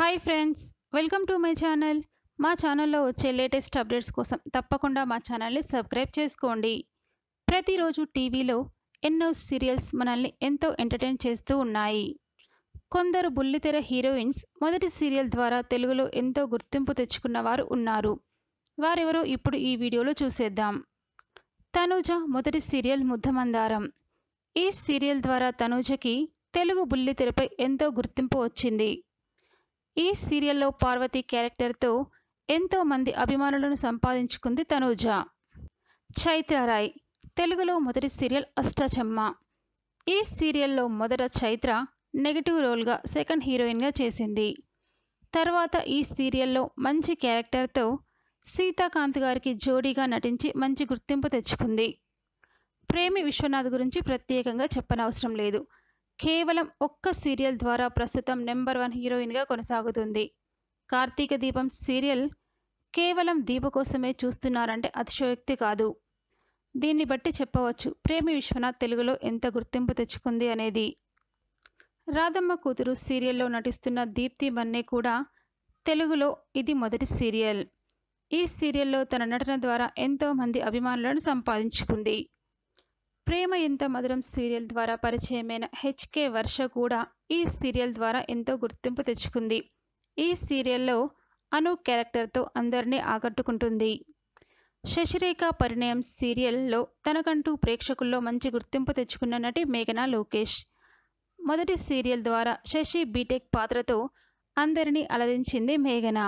hi friends welcome to my channel మా ఛానల్లో వచ్చే లేటెస్ట్ అప్డేట్స్ కోసం తప్పకుండా మా ఛానల్ని సబ్స్క్రైబ్ చేసుకోండి ప్రతిరోజు టీవీలో ఎన్నో సీరియల్స్ మనల్ని ఎంతో ఎంటర్టైన్ చేస్తూ ఉన్నాయి కొందరు బుల్లితెర హీరోయిన్స్ మొదటి సీరియల్ ద్వారా తెలుగులో ఎంతో గుర్తింపు తెచ్చుకున్న వారు ఉన్నారు వారెవరో ఇప్పుడు ఈ వీడియోలో చూసేద్దాం తనూజ మొదటి సీరియల్ ముద్దమందారం ఈ సీరియల్ ద్వారా తనూజకి తెలుగు బుల్లితెరపై ఎంతో గుర్తింపు వచ్చింది ఈ సీరియల్లో పార్వతి క్యారెక్టర్తో ఎంతో మంది అభిమానులను సంపాదించుకుంది తనూజ చైత్రరాయ్ తెలుగులో మొదటి సీరియల్ అష్టచమ్మ ఈ సీరియల్లో మొదట చైత్ర నెగటివ్ రోల్గా సెకండ్ హీరోయిన్గా చేసింది తర్వాత ఈ సీరియల్లో మంచి క్యారెక్టర్తో సీతాకాంత్ గారికి జోడీగా నటించి మంచి గుర్తింపు తెచ్చుకుంది ప్రేమి విశ్వనాథ్ గురించి ప్రత్యేకంగా చెప్పనవసరం లేదు కేవలం ఒక్క సీరియల్ ద్వారా ప్రస్తుతం నెంబర్ వన్ హీరోయిన్గా కొనసాగుతుంది కార్తీక దీపం సీరియల్ కేవలం దీప కోసమే చూస్తున్నారంటే అతిశయోక్తి కాదు దీన్ని బట్టి చెప్పవచ్చు ప్రేమి విశ్వనాథ్ తెలుగులో ఎంత గుర్తింపు తెచ్చుకుంది అనేది రాధమ్మ కూతురు సీరియల్లో నటిస్తున్న దీప్తి బన్నే కూడా తెలుగులో ఇది మొదటి సీరియల్ ఈ సీరియల్లో తన నటన ద్వారా ఎంతో మంది అభిమానులను సంపాదించుకుంది ప్రేమ ఎంత మధురం సీరియల్ ద్వారా పరిచయమైన హెచ్కే వర్ష కూడా ఈ సీరియల్ ద్వారా ఎంతో గుర్తింపు తెచ్చుకుంది ఈ సీరియల్లో అను క్యారెక్టర్తో అందరినీ ఆకట్టుకుంటుంది శశిరేఖ పరిణయం సీరియల్లో తనకంటూ ప్రేక్షకుల్లో మంచి గుర్తింపు తెచ్చుకున్న నటి మేఘనా లోకేష్ మొదటి సీరియల్ ద్వారా శశి బీటెక్ పాత్రతో అందరినీ అలరించింది మేఘన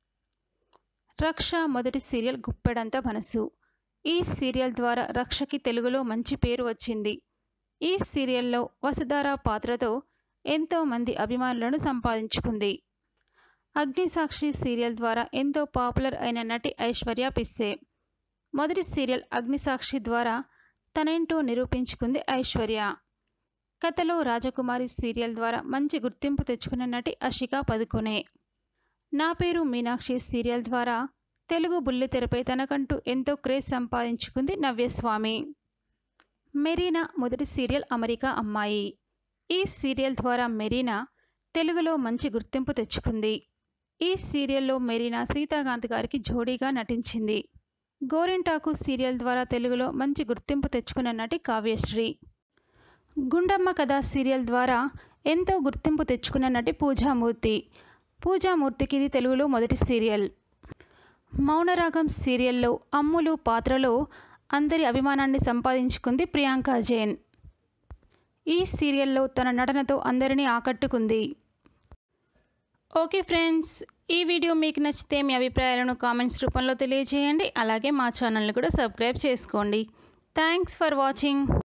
రక్ష మొదటి సీరియల్ గుప్పెడంత మనసు ఈ సీరియల్ ద్వారా రక్షకి తెలుగులో మంచి పేరు వచ్చింది ఈ సీరియల్లో వసుధార పాత్రతో ఎంతో మంది అభిమానులను సంపాదించుకుంది అగ్నిసాక్షి సీరియల్ ద్వారా ఎంతో పాపులర్ అయిన నటి ఐశ్వర్య పిస్సే మొదటి సీరియల్ అగ్నిసాక్షి ద్వారా తనేంటో నిరూపించుకుంది ఐశ్వర్య కథలో రాజకుమారి సీరియల్ ద్వారా మంచి గుర్తింపు తెచ్చుకున్న నటి అషికా పదుకొనే నా పేరు మీనాక్షి సీరియల్ ద్వారా తెలుగు బుల్లితెరపై తనకంటూ ఎంతో క్రేజ్ సంపాదించుకుంది నవ్యస్వామి మెరీనా మొదటి సీరియల్ అమెరికా అమ్మాయి ఈ సీరియల్ ద్వారా మెరీనా తెలుగులో మంచి గుర్తింపు తెచ్చుకుంది ఈ సీరియల్లో మెరీనా సీతాకాంత్ గారికి జోడీగా నటించింది గోరింటాకు సీరియల్ ద్వారా తెలుగులో మంచి గుర్తింపు తెచ్చుకున్న నటి కావ్యశ్రీ గుండమ్మ కథ సీరియల్ ద్వారా ఎంతో గుర్తింపు తెచ్చుకున్న నటి పూజామూర్తి పూజామూర్తికి ఇది తెలుగులో మొదటి సీరియల్ మౌనరాగం సీరియల్లో అమ్ములు పాత్రలో అందరి అభిమానాన్ని సంపాదించుకుంది ప్రియాంక జైన్ ఈ సీరియల్లో తన నటనతో అందరినీ ఆకట్టుకుంది ఓకే ఫ్రెండ్స్ ఈ వీడియో మీకు నచ్చితే మీ అభిప్రాయాలను కామెంట్స్ రూపంలో తెలియజేయండి అలాగే మా ఛానల్ని కూడా సబ్స్క్రైబ్ చేసుకోండి థ్యాంక్స్ ఫర్ వాచింగ్